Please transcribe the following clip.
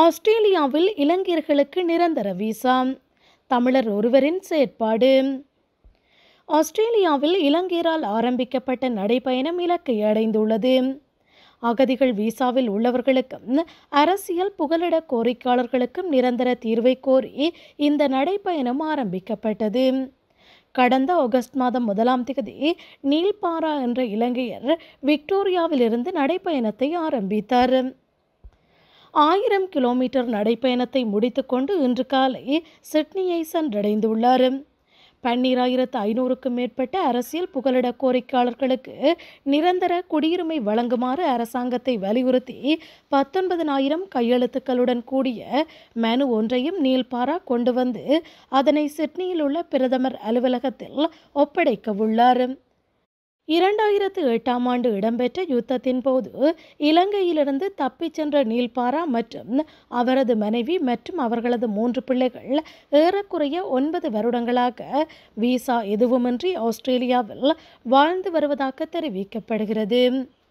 ஆஸ்திரேலியாவில் இலங்கையர்களுக்கு நிரந்தர விசா தமிழர் ஒருவரின் செயற்பாடு ஆஸ்திரேலியாவில் இலங்கையரால் ஆரம்பிக்கப்பட்ட நடைப்பயணம் இலக்கை அடைந்துள்ளது அகதிகள் விசாவில் உள்ளவர்களுக்கும் அரசியல் புகலிட கோரிக்கையாளர்களுக்கும் நிரந்தர தீர்வை கோரி இந்த நடைப்பயணம் ஆரம்பிக்கப்பட்டது கடந்த ஆகஸ்ட் மாதம் முதலாம் தேதி நீல்பாரா என்ற இலங்கையர் விக்டோரியாவிலிருந்து நடைப்பயணத்தை ஆரம்பித்தார் ஆயிரம் கிலோமீட்டர் நடைப்பயணத்தை முடித்துக்கொண்டு இன்று காலை சிட்னியை சென்றடைந்துள்ளார் பன்னிராயிரத்து ஐநூறுக்கும் மேற்பட்ட அரசியல் புகலிட கோரிக்கையாளர்களுக்கு நிரந்தர குடியுரிமை வழங்குமாறு அரசாங்கத்தை வலியுறுத்தி பத்தொன்பதனாயிரம் கையெழுத்துக்களுடன் கூடிய மனு ஒன்றையும் நீல்பாரா கொண்டு வந்து அதனை சிட்னியில் உள்ள பிரதமர் அலுவலகத்தில் ஒப்படைக்க உள்ளார் இரண்டாயிரத்து எட்டாம் ஆண்டு இடம்பெற்ற யுத்தத்தின் போது இலங்கையிலிருந்து தப்பிச் சென்ற நீல்பாரா மற்றும் அவரது மனைவி மற்றும் அவர்களது மூன்று பிள்ளைகள் ஏறக்குறைய ஒன்பது வருடங்களாக விசா எதுவுமின்றி ஆஸ்திரேலியாவில் வாழ்ந்து வருவதாக தெரிவிக்கப்படுகிறது